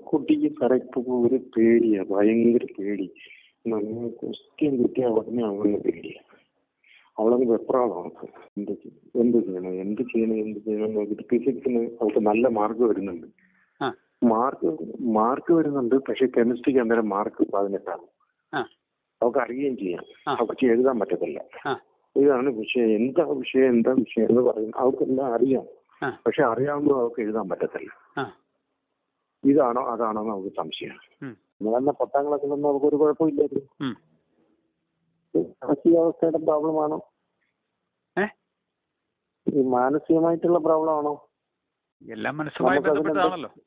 കുട്ടിക്ക് സാറേ ഇപ്പൊ ഒരു പേടിയാ ഭയങ്കര പേടി നമ്മൾ ക്വസ്റ്റ്യൻ കിട്ടിയ ഉടനെ അവന് പേടിയാ അവളങ്ങ് വെപ്രാളമാണ് എന്ത് ചെയ്യും? എന്ത് ചെയ്യണം എന്ത് ചെയ്യണം എന്ത് ചെയ്യണം എന്ന് നോക്കിയിട്ട് ഫിസിക്സിന് അവൾക്ക് നല്ല മാർക്ക് വരുന്നുണ്ട് ആ മാർക്ക് മാർക്ക് വരുന്നുണ്ട് പക്ഷെ കെമിസ്ട്രിക്ക് അന്നേരം മാർക്ക് പതിനെട്ടാണ് ആ അവൾക്ക് അറിയുകയും ചെയ്യാം ആ. അവൾക്ക് എഴുതാൻ പറ്റത്തില്ല ആ ഇതാണ് വിഷയം എന്താ വിഷയം എന്താ വിഷയം എന്ന് പറയുന്നത് അവൾക്കെല്ലാം അറിയാം ആ പക്ഷെ അറിയാവുന്നത് അവൾക്ക് എഴുതാൻ പറ്റത്തില്ല ആ ഇതാണോ അതാണോ എന്ന് നമുക്ക് സംശയം ഉം. നമ്മളെന്നെ പത്താം ക്ലാസ്സിലൊന്നും നമുക്ക് ഒരു കുഴപ്പമില്ലായിരുന്നു ഉം. മാനസികാവസ്ഥയുടെ പ്രോബ്ലം ആണോ ഏ ഈ മാനസികമായിട്ടുള്ള പ്രോബ്ലം ആണോ എല്ലാം മനസ്സുമായി നമുക്കതിനെന്താ- ബന്ധപ്പെട്ടതാണല്ലോ